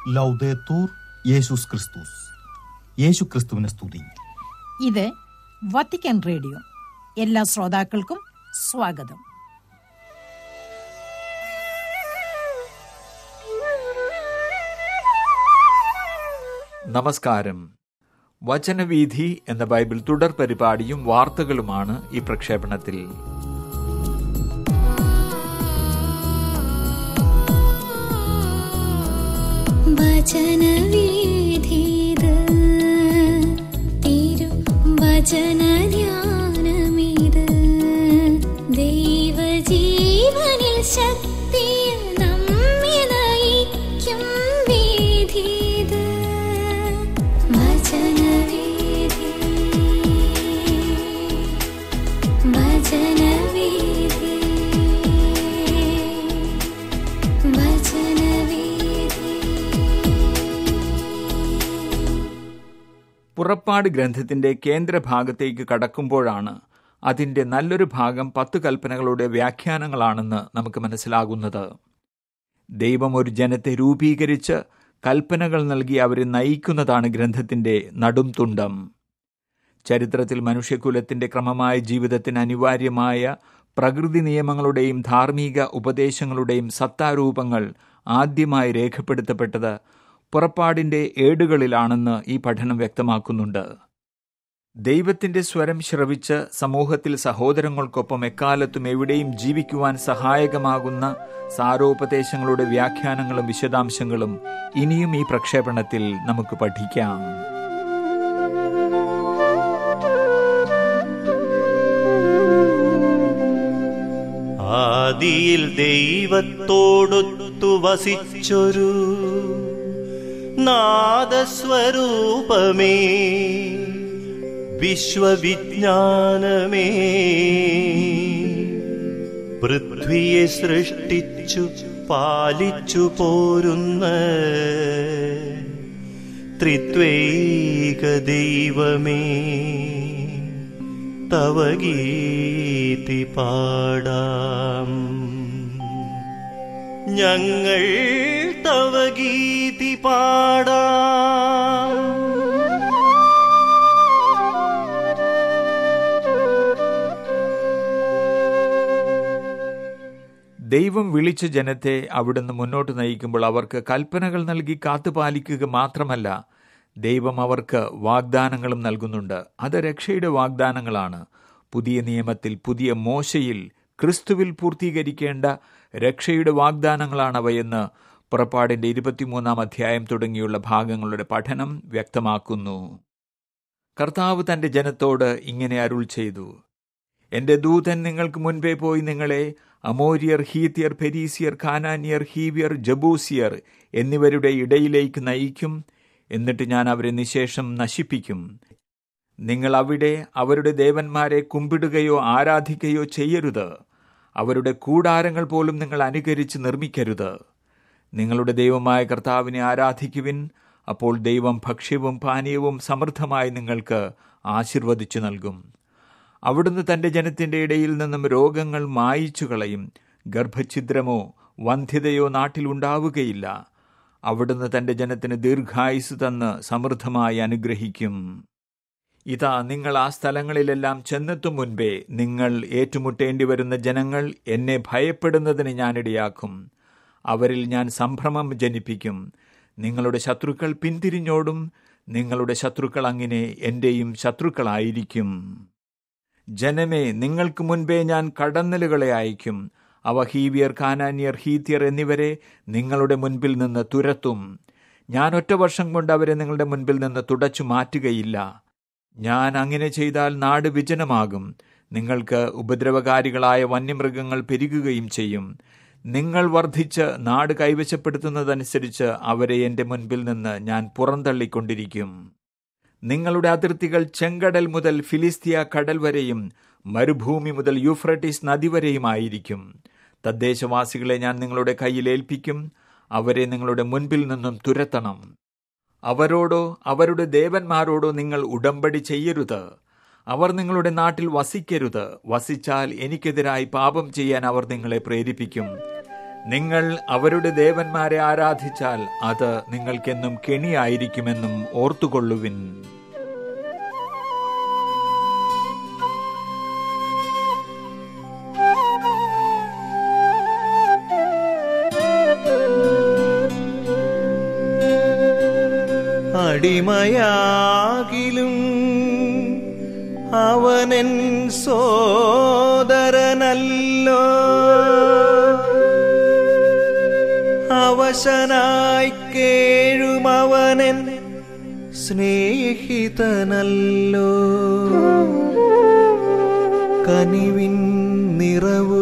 ലൗദേത്തൂർ യേശുസ് ക്രിസ്തുസ് യേശു ക്രിസ്തുവിനെ സ്തുതി ഇത് വത്തിക്കാൻ റേഡിയോ എല്ലാ ശ്രോതാക്കൾക്കും സ്വാഗതം നമസ്കാരം വചനവീഥി എന്ന ബൈബിൾ തുടർ പരിപാടിയും വാർത്തകളുമാണ് ഈ പ്രക്ഷേപണത്തിൽ വചനവീഥിത് തിരു വചനധ്യാനമിത് ദൈവജീവനിൽ ശക്തിയിൽ നമ്മെ നയിക്കും വീഥിത് വചനവീഥി വചനവീഥി വചനവീഥി പുറപ്പാട് ഗ്രന്ഥത്തിന്റെ കേന്ദ്രഭാഗത്തേക്ക് കടക്കുമ്പോഴാണ് അതിന്റെ നല്ലൊരു ഭാഗം പത്ത് കൽപ്പനകളുടെ വ്യാഖ്യാനങ്ങളാണെന്ന് നമുക്ക് മനസ്സിലാകുന്നത് ദൈവം ഒരു ജനത്തെ രൂപീകരിച്ച് കൽപ്പനകൾ നൽകി അവരെ നയിക്കുന്നതാണ് ഗ്രന്ഥത്തിന്റെ നടും തുണ്ടം ചരിത്രത്തിൽ മനുഷ്യകുലത്തിന്റെ ക്രമമായ ജീവിതത്തിന് അനിവാര്യമായ പ്രകൃതി നിയമങ്ങളുടെയും ധാർമ്മിക ഉപദേശങ്ങളുടെയും സത്താരൂപങ്ങൾ ആദ്യമായി രേഖപ്പെടുത്തപ്പെട്ടത് പുറപ്പാടിന്റെ ഏടുകളിലാണെന്ന് ഈ പഠനം വ്യക്തമാക്കുന്നുണ്ട് ദൈവത്തിന്റെ സ്വരം ശ്രവിച്ച് സമൂഹത്തിൽ സഹോദരങ്ങൾക്കൊപ്പം എക്കാലത്തും എവിടെയും ജീവിക്കുവാൻ സഹായകമാകുന്ന സാരോപദേശങ്ങളുടെ വ്യാഖ്യാനങ്ങളും വിശദാംശങ്ങളും ഇനിയും ഈ പ്രക്ഷേപണത്തിൽ നമുക്ക് പഠിക്കാം ആദിയിൽ ദൈവത്തോടൊത്തു വസിച്ചൊരു നാദസ്വരൂപമേ വിശ്വവിജ്ഞാനമേ പൃഥ്വിയെ സൃഷ്ടിച്ചു പാലിച്ചു പോരുന്ന ത്രിത്വൈക ദൈവമേ തവ ഗീതി പാടാം ഞങ്ങൾ തവ ഗീതി പാടാം ദൈവം വിളിച്ച ജനത്തെ അവിടുന്ന് മുന്നോട്ട് നയിക്കുമ്പോൾ അവർക്ക് കൽപ്പനകൾ നൽകി കാത്തുപാലിക്കുക മാത്രമല്ല ദൈവം അവർക്ക് വാഗ്ദാനങ്ങളും നൽകുന്നുണ്ട് അത് രക്ഷയുടെ വാഗ്ദാനങ്ങളാണ് പുതിയ നിയമത്തിൽ പുതിയ മോശയിൽ ക്രിസ്തുവിൽ പൂർത്തീകരിക്കേണ്ട രക്ഷയുടെ വാഗ്ദാനങ്ങളാണവയെന്ന് പുറപ്പാടിന്റെ ഇരുപത്തിമൂന്നാം അധ്യായം തുടങ്ങിയുള്ള ഭാഗങ്ങളുടെ പഠനം വ്യക്തമാക്കുന്നു കർത്താവ് തന്റെ ജനത്തോട് ഇങ്ങനെ അരുൾ ചെയ്തു എന്റെ ദൂതൻ നിങ്ങൾക്ക് മുൻപേ പോയി നിങ്ങളെ അമോര്യർ ഹീത്യർ പെരീസിയർ ഖാനാനിയർ ഹീവിയർ ജബൂസിയർ എന്നിവരുടെ ഇടയിലേക്ക് നയിക്കും എന്നിട്ട് ഞാൻ അവരെ നിശേഷം നശിപ്പിക്കും നിങ്ങൾ അവിടെ അവരുടെ ദേവന്മാരെ കുമ്പിടുകയോ ആരാധിക്കുകയോ ചെയ്യരുത് അവരുടെ കൂടാരങ്ങൾ പോലും നിങ്ങൾ അനുകരിച്ച് നിർമ്മിക്കരുത് നിങ്ങളുടെ ദൈവമായ കർത്താവിനെ ആരാധിക്കുവിൻ അപ്പോൾ ദൈവം ഭക്ഷ്യവും പാനീയവും സമൃദ്ധമായി നിങ്ങൾക്ക് ആശീർവദിച്ചു നൽകും അവിടുന്ന് തന്റെ ജനത്തിന്റെ ഇടയിൽ നിന്നും രോഗങ്ങൾ മായിച്ചു കളയും ഗർഭഛിദ്രമോ വന്ധ്യതയോ നാട്ടിലുണ്ടാവുകയില്ല അവിടുന്ന് തന്റെ ജനത്തിന് ദീർഘായുസ് തന്ന് സമൃദ്ധമായി അനുഗ്രഹിക്കും ഇതാ നിങ്ങൾ ആ സ്ഥലങ്ങളിലെല്ലാം ചെന്നെത്തും മുൻപേ നിങ്ങൾ ഏറ്റുമുട്ടേണ്ടി വരുന്ന ജനങ്ങൾ എന്നെ ഭയപ്പെടുന്നതിന് ഞാനിടയാക്കും അവരിൽ ഞാൻ സംഭ്രമം ജനിപ്പിക്കും നിങ്ങളുടെ ശത്രുക്കൾ പിന്തിരിഞ്ഞോടും നിങ്ങളുടെ ശത്രുക്കൾ അങ്ങനെ എന്റെയും ശത്രുക്കളായിരിക്കും ജനമേ നിങ്ങൾക്ക് മുൻപേ ഞാൻ കടന്നലുകളെ അയക്കും അവ ഹീവിയർ കാനാന്യർ ഹീത്യർ എന്നിവരെ നിങ്ങളുടെ മുൻപിൽ നിന്ന് തുരത്തും ഞാൻ ഒറ്റ വർഷം കൊണ്ട് അവരെ നിങ്ങളുടെ മുൻപിൽ നിന്ന് തുടച്ചു മാറ്റുകയില്ല ഞാൻ അങ്ങനെ ചെയ്താൽ നാട് വിജനമാകും നിങ്ങൾക്ക് ഉപദ്രവകാരികളായ വന്യമൃഗങ്ങൾ പെരുകുകയും ചെയ്യും നിങ്ങൾ വർദ്ധിച്ച് നാട് കൈവശപ്പെടുത്തുന്നതനുസരിച്ച് അവരെ എൻ്റെ മുൻപിൽ നിന്ന് ഞാൻ പുറന്തള്ളിക്കൊണ്ടിരിക്കും നിങ്ങളുടെ അതിർത്തികൾ ചെങ്കടൽ മുതൽ ഫിലിസ്തീയ കടൽ വരെയും മരുഭൂമി മുതൽ യൂഫ്രട്ടീസ് നദി വരെയുമായിരിക്കും തദ്ദേശവാസികളെ ഞാൻ നിങ്ങളുടെ കയ്യിൽ ഏൽപ്പിക്കും അവരെ നിങ്ങളുടെ മുൻപിൽ നിന്നും തുരത്തണം അവരോടോ അവരുടെ ദേവന്മാരോടോ നിങ്ങൾ ഉടമ്പടി ചെയ്യരുത് അവർ നിങ്ങളുടെ നാട്ടിൽ വസിക്കരുത് വസിച്ചാൽ എനിക്കെതിരായി പാപം ചെയ്യാൻ അവർ നിങ്ങളെ പ്രേരിപ്പിക്കും നിങ്ങൾ അവരുടെ ദേവന്മാരെ ആരാധിച്ചാൽ അത് നിങ്ങൾക്കെന്നും കെണിയായിരിക്കുമെന്നും ഓർത്തുകൊള്ളുവിൻ അടിമയാകിലും അവനൻ സോദരനല്ലോ അവശനായി കേഴുമവനൻ സ്നേഹിതനല്ലോ കനിവിൻ നിറവു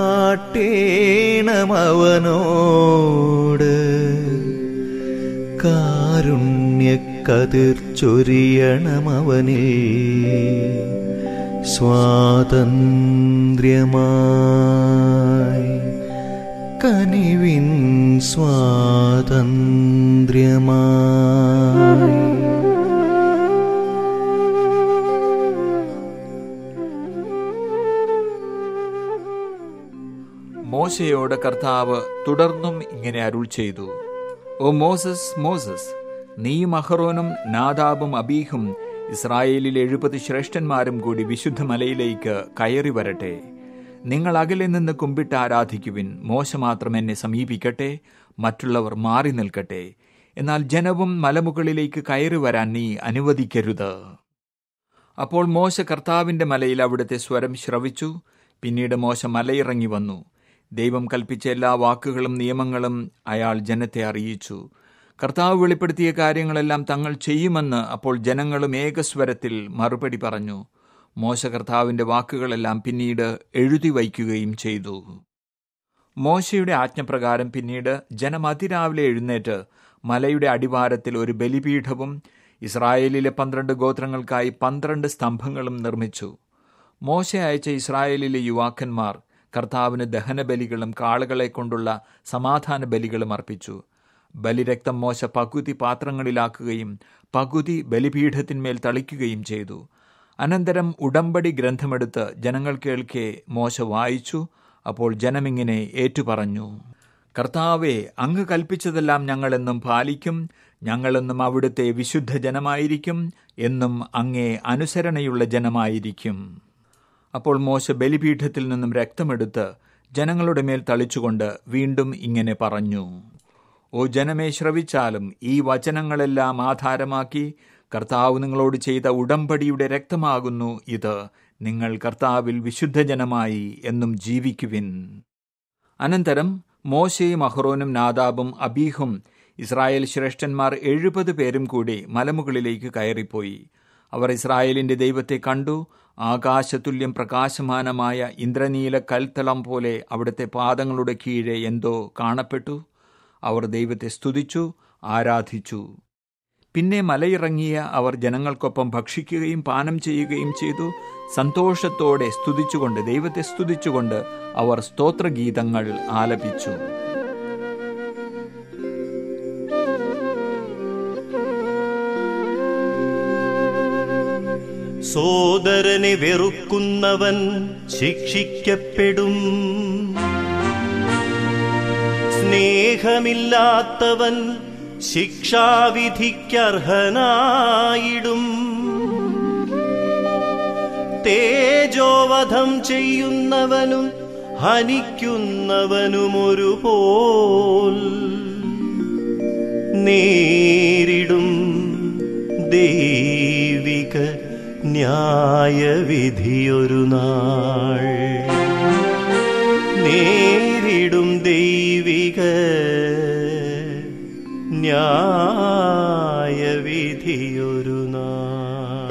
കാട്ടേണമവനോട് കാരുണ്യക്കതിർ ചൊരിയണമവനിൽ സ്വാതന്ത്ര്യമായി കനിവിൻ സ്വാതന്ത്ര്യമായി മോശയോട് കർത്താവ് തുടർന്നും ഇങ്ങനെ അരുൾ ചെയ്തു ഓ മോസസ് മോസസ് നീയും അഹറോനും നാദാബും അബീഹും ഇസ്രായേലിൽ എഴുപത് ശ്രേഷ്ഠന്മാരും കൂടി വിശുദ്ധ മലയിലേക്ക് കയറി വരട്ടെ നിങ്ങൾ അകലെ നിന്ന് കുമ്പിട്ട് ആരാധിക്കുവിൻ മോശ മാത്രം എന്നെ സമീപിക്കട്ടെ മറ്റുള്ളവർ മാറി നിൽക്കട്ടെ എന്നാൽ ജനവും മലമുകളിലേക്ക് കയറി വരാൻ നീ അനുവദിക്കരുത് അപ്പോൾ മോശ കർത്താവിന്റെ മലയിൽ അവിടുത്തെ സ്വരം ശ്രവിച്ചു പിന്നീട് മോശ മലയിറങ്ങി വന്നു ദൈവം കൽപ്പിച്ച എല്ലാ വാക്കുകളും നിയമങ്ങളും അയാൾ ജനത്തെ അറിയിച്ചു കർത്താവ് വെളിപ്പെടുത്തിയ കാര്യങ്ങളെല്ലാം തങ്ങൾ ചെയ്യുമെന്ന് അപ്പോൾ ജനങ്ങളും ഏകസ്വരത്തിൽ മറുപടി പറഞ്ഞു മോശ കർത്താവിന്റെ വാക്കുകളെല്ലാം പിന്നീട് എഴുതി വയ്ക്കുകയും ചെയ്തു മോശയുടെ ആജ്ഞപ്രകാരം പിന്നീട് ജനം അതിരാവിലെ എഴുന്നേറ്റ് മലയുടെ അടിവാരത്തിൽ ഒരു ബലിപീഠവും ഇസ്രായേലിലെ പന്ത്രണ്ട് ഗോത്രങ്ങൾക്കായി പന്ത്രണ്ട് സ്തംഭങ്ങളും നിർമ്മിച്ചു മോശ അയച്ച ഇസ്രായേലിലെ യുവാക്കന്മാർ കർത്താവിന് ദഹനബലികളും കാളുകളെ കൊണ്ടുള്ള സമാധാന ബലികളും അർപ്പിച്ചു ബലിരക്തം മോശ പകുതി പാത്രങ്ങളിലാക്കുകയും പകുതി ബലിപീഠത്തിന്മേൽ തളിക്കുകയും ചെയ്തു അനന്തരം ഉടമ്പടി ഗ്രന്ഥമെടുത്ത് ജനങ്ങൾ കേൾക്കെ മോശ വായിച്ചു അപ്പോൾ ജനമിങ്ങനെ ഏറ്റുപറഞ്ഞു കർത്താവെ അങ്ങ് കൽപ്പിച്ചതെല്ലാം ഞങ്ങളെന്നും പാലിക്കും ഞങ്ങളെന്നും അവിടുത്തെ വിശുദ്ധ ജനമായിരിക്കും എന്നും അങ്ങേ അനുസരണയുള്ള ജനമായിരിക്കും അപ്പോൾ മോശ ബലിപീഠത്തിൽ നിന്നും രക്തമെടുത്ത് ജനങ്ങളുടെ മേൽ തളിച്ചുകൊണ്ട് വീണ്ടും ഇങ്ങനെ പറഞ്ഞു ഓ ജനമേ ശ്രവിച്ചാലും ഈ വചനങ്ങളെല്ലാം ആധാരമാക്കി കർത്താവ് നിങ്ങളോട് ചെയ്ത ഉടമ്പടിയുടെ രക്തമാകുന്നു ഇത് നിങ്ങൾ കർത്താവിൽ വിശുദ്ധ ജനമായി എന്നും ജീവിക്കുവിൻ അനന്തരം മോശയും അഹ്റോനും നാദാബും അബീഹും ഇസ്രായേൽ ശ്രേഷ്ഠന്മാർ എഴുപത് പേരും കൂടി മലമുകളിലേക്ക് കയറിപ്പോയി അവർ ഇസ്രായേലിന്റെ ദൈവത്തെ കണ്ടു ആകാശതുല്യം പ്രകാശമാനമായ ഇന്ദ്രനീല കൽത്തളം പോലെ അവിടുത്തെ പാദങ്ങളുടെ കീഴെ എന്തോ കാണപ്പെട്ടു അവർ ദൈവത്തെ സ്തുതിച്ചു ആരാധിച്ചു പിന്നെ മലയിറങ്ങിയ അവർ ജനങ്ങൾക്കൊപ്പം ഭക്ഷിക്കുകയും പാനം ചെയ്യുകയും ചെയ്തു സന്തോഷത്തോടെ സ്തുതിച്ചുകൊണ്ട് ദൈവത്തെ സ്തുതിച്ചുകൊണ്ട് അവർ സ്തോത്രഗീതങ്ങൾ ആലപിച്ചു സോദരനെ വെറുക്കുന്നവൻ ശിക്ഷിക്കപ്പെടും സ്നേഹമില്ലാത്തവൻ ശിക്ഷാവിധിക്കർഹനായിടും തേജോവധം ചെയ്യുന്നവനും ഹനിക്കുന്നവനും ഒരുപോൽ നേരിടും ദൈവിക ന്യായവിധിയൊരു നാൾ നേരിടും ദൈവിക ന്യായവിധിയൊരു നാൾ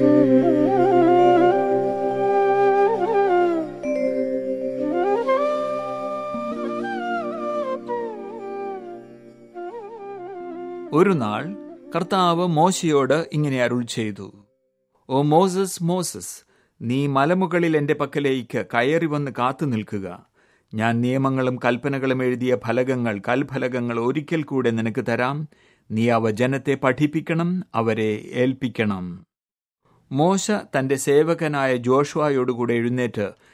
ഒരു നാൾ കർത്താവ് മോശയോട് ഇങ്ങനെ അരുൾ ചെയ്തു ഓ മോസസ് മോസസ് നീ മലമുകളിൽ എൻ്റെ പക്കലേക്ക് കയറി വന്ന് കാത്തു നിൽക്കുക ഞാൻ നിയമങ്ങളും കൽപ്പനകളും എഴുതിയ ഫലകങ്ങൾ കൽഫലകങ്ങൾ ഒരിക്കൽ കൂടെ നിനക്ക് തരാം നീ അവ ജനത്തെ പഠിപ്പിക്കണം അവരെ ഏൽപ്പിക്കണം മോശ തന്റെ സേവകനായ ജോഷുവായോടുകൂടെ എഴുന്നേറ്റ്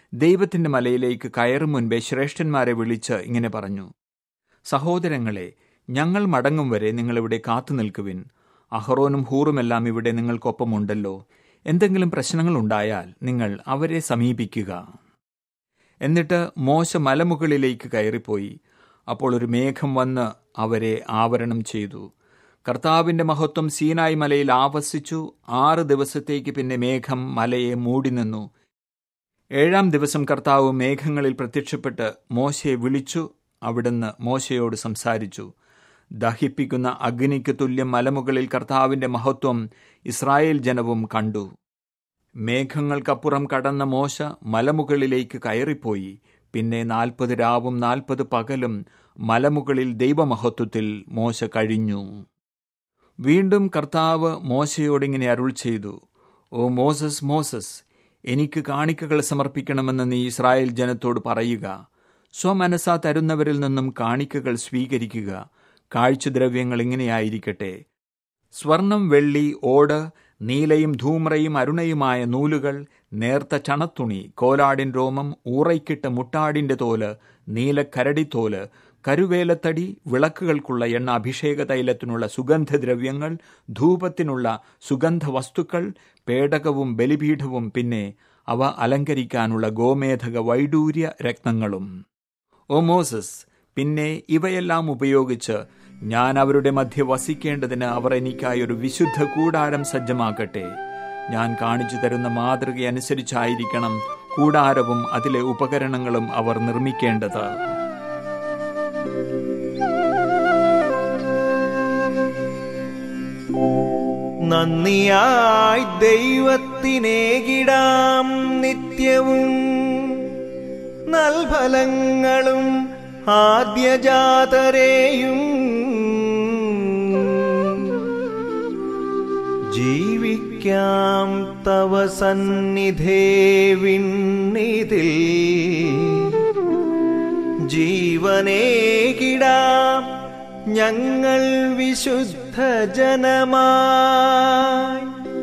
ദൈവത്തിന്റെ മലയിലേക്ക് കയറും മുൻപേ ശ്രേഷ്ഠന്മാരെ വിളിച്ച് ഇങ്ങനെ പറഞ്ഞു സഹോദരങ്ങളെ ഞങ്ങൾ മടങ്ങും വരെ നിങ്ങളിവിടെ കാത്തു നിൽക്കുവിൻ അഹറോനും ഹൂറുമെല്ലാം ഇവിടെ നിങ്ങൾക്കൊപ്പമുണ്ടല്ലോ എന്തെങ്കിലും പ്രശ്നങ്ങൾ ഉണ്ടായാൽ നിങ്ങൾ അവരെ സമീപിക്കുക എന്നിട്ട് മോശ മലമുകളിലേക്ക് കയറിപ്പോയി അപ്പോൾ ഒരു മേഘം വന്ന് അവരെ ആവരണം ചെയ്തു കർത്താവിന്റെ മഹത്വം സീനായ് മലയിൽ ആവസിച്ചു ആറ് ദിവസത്തേക്ക് പിന്നെ മേഘം മലയെ മൂടി നിന്നു ഏഴാം ദിവസം കർത്താവ് മേഘങ്ങളിൽ പ്രത്യക്ഷപ്പെട്ട് മോശയെ വിളിച്ചു അവിടുന്ന് മോശയോട് സംസാരിച്ചു ദഹിപ്പിക്കുന്ന അഗ്നിക്ക് തുല്യം മലമുകളിൽ കർത്താവിന്റെ മഹത്വം ഇസ്രായേൽ ജനവും കണ്ടു മേഘങ്ങൾക്കപ്പുറം കടന്ന മോശ മലമുകളിലേക്ക് കയറിപ്പോയി പിന്നെ നാൽപ്പത് രാവും നാൽപ്പത് പകലും മലമുകളിൽ ദൈവമഹത്വത്തിൽ മോശ കഴിഞ്ഞു വീണ്ടും കർത്താവ് മോശയോടിങ്ങനെ അരുൾ ചെയ്തു ഓ മോസസ് മോസസ് എനിക്ക് കാണിക്കകൾ സമർപ്പിക്കണമെന്ന് നീ ഇസ്രായേൽ ജനത്തോട് പറയുക സ്വമനസാ തരുന്നവരിൽ നിന്നും കാണിക്കകൾ സ്വീകരിക്കുക കാഴ്ചദ്രവ്യങ്ങൾ ഇങ്ങനെയായിരിക്കട്ടെ സ്വർണം വെള്ളി ഓട് നീലയും ധൂമ്രയും അരുണയുമായ നൂലുകൾ നേർത്ത ചണത്തുണി കോലാടിൻ രോമം ഊറയ്ക്കിട്ട മുട്ടാടിന്റെ തോല് നീലക്കരടിത്തോല് കരുവേലത്തടി വിളക്കുകൾക്കുള്ള എണ്ണ അഭിഷേക തൈലത്തിനുള്ള സുഗന്ധദ്രവ്യങ്ങൾ ധൂപത്തിനുള്ള സുഗന്ധ വസ്തുക്കൾ പേടകവും ബലിപീഠവും പിന്നെ അവ അലങ്കരിക്കാനുള്ള ഗോമേധക വൈഡൂര്യ രത്നങ്ങളും ഓ മോസസ് പിന്നെ ഇവയെല്ലാം ഉപയോഗിച്ച് ഞാൻ അവരുടെ മധ്യ വസിക്കേണ്ടതിന് അവർ എനിക്കായി ഒരു വിശുദ്ധ കൂടാരം സജ്ജമാക്കട്ടെ ഞാൻ കാണിച്ചു തരുന്ന മാതൃകയനുസരിച്ചായിരിക്കണം കൂടാരവും അതിലെ ഉപകരണങ്ങളും അവർ നിർമ്മിക്കേണ്ടത് നന്ദിയായി ദൈവത്തിനേകിടാം നിത്യവും നൽഫലങ്ങളും ആദ്യജാതരെയും ജീവിക്കാം തവ സന്നിധേ വിണ്ണിതിൽ ജീവനേകിടാം ഞങ്ങൾ വിശുദ്ധ ജനമായി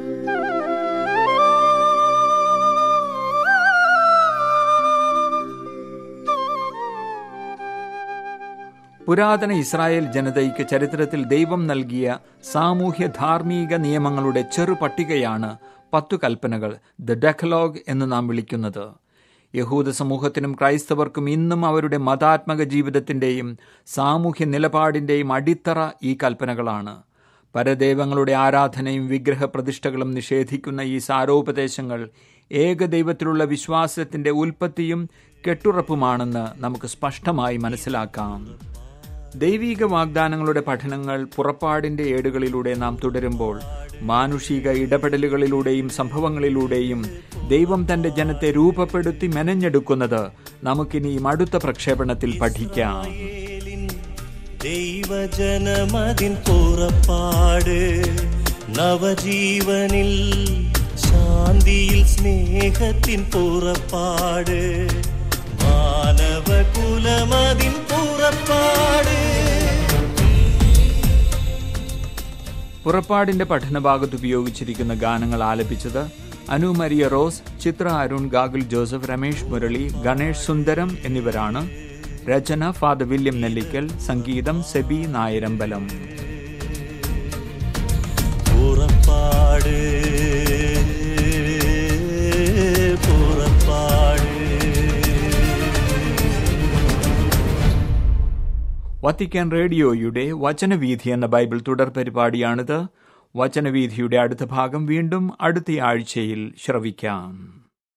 പുരാതന ഇസ്രായേൽ ജനതയ്ക്ക് ചരിത്രത്തിൽ ദൈവം നൽകിയ സാമൂഹ്യ ധാർമ്മിക നിയമങ്ങളുടെ ചെറു പട്ടികയാണ് പത്തു കൽപ്പനകൾ ദ ഡെക്കലോഗ് എന്ന് നാം വിളിക്കുന്നത് യഹൂദ സമൂഹത്തിനും ക്രൈസ്തവർക്കും ഇന്നും അവരുടെ മതാത്മക ജീവിതത്തിന്റെയും സാമൂഹ്യ നിലപാടിന്റെയും അടിത്തറ ഈ കൽപ്പനകളാണ് പരദൈവങ്ങളുടെ ആരാധനയും വിഗ്രഹ പ്രതിഷ്ഠകളും നിഷേധിക്കുന്ന ഈ സാരോപദേശങ്ങൾ ഏകദൈവത്തിലുള്ള വിശ്വാസത്തിന്റെ ഉൽപ്പത്തിയും കെട്ടുറപ്പുമാണെന്ന് നമുക്ക് സ്പഷ്ടമായി മനസ്സിലാക്കാം ദൈവീക വാഗ്ദാനങ്ങളുടെ പഠനങ്ങൾ പുറപ്പാടിന്റെ ഏടുകളിലൂടെ നാം തുടരുമ്പോൾ മാനുഷിക ഇടപെടലുകളിലൂടെയും സംഭവങ്ങളിലൂടെയും ദൈവം തന്റെ ജനത്തെ രൂപപ്പെടുത്തി മെനഞ്ഞെടുക്കുന്നത് നമുക്കിനിയും അടുത്ത പ്രക്ഷേപണത്തിൽ പഠിക്കാം ദൈവജനമതിൻ പുറപ്പാട് നവജീവനിൽ ശാന്തിയിൽ സ്നേഹത്തിൻ പുറപ്പാട് മാനവകുലമതിൻ പുറപ്പാട് പുറപ്പാടിന്റെ പഠനഭാഗത്ത് ഉപയോഗിച്ചിരിക്കുന്ന ഗാനങ്ങൾ ആലപിച്ചത് Anu Maria Rose Chithra Arun Gagul Joseph Ramesh Murali Ganesh Sundaram എന്നിവരാണ് രചന ഫാദർ വില്യം നെല്ലിക്കൽ സംഗീതം സെബി നായരമ്പലം പുറപ്പാട് പുറപ്പാട് വത്തിക്കാൻ റേഡിയോയുടെ വചനവീഥി എന്ന ബൈബിൾ തുടർ പരിപാടിയാണിത് വചനവീഥിയുടെ അടുത്ത ഭാഗം വീണ്ടും അടുത്ത ആഴ്ചയിൽ ശ്രവിക്കാം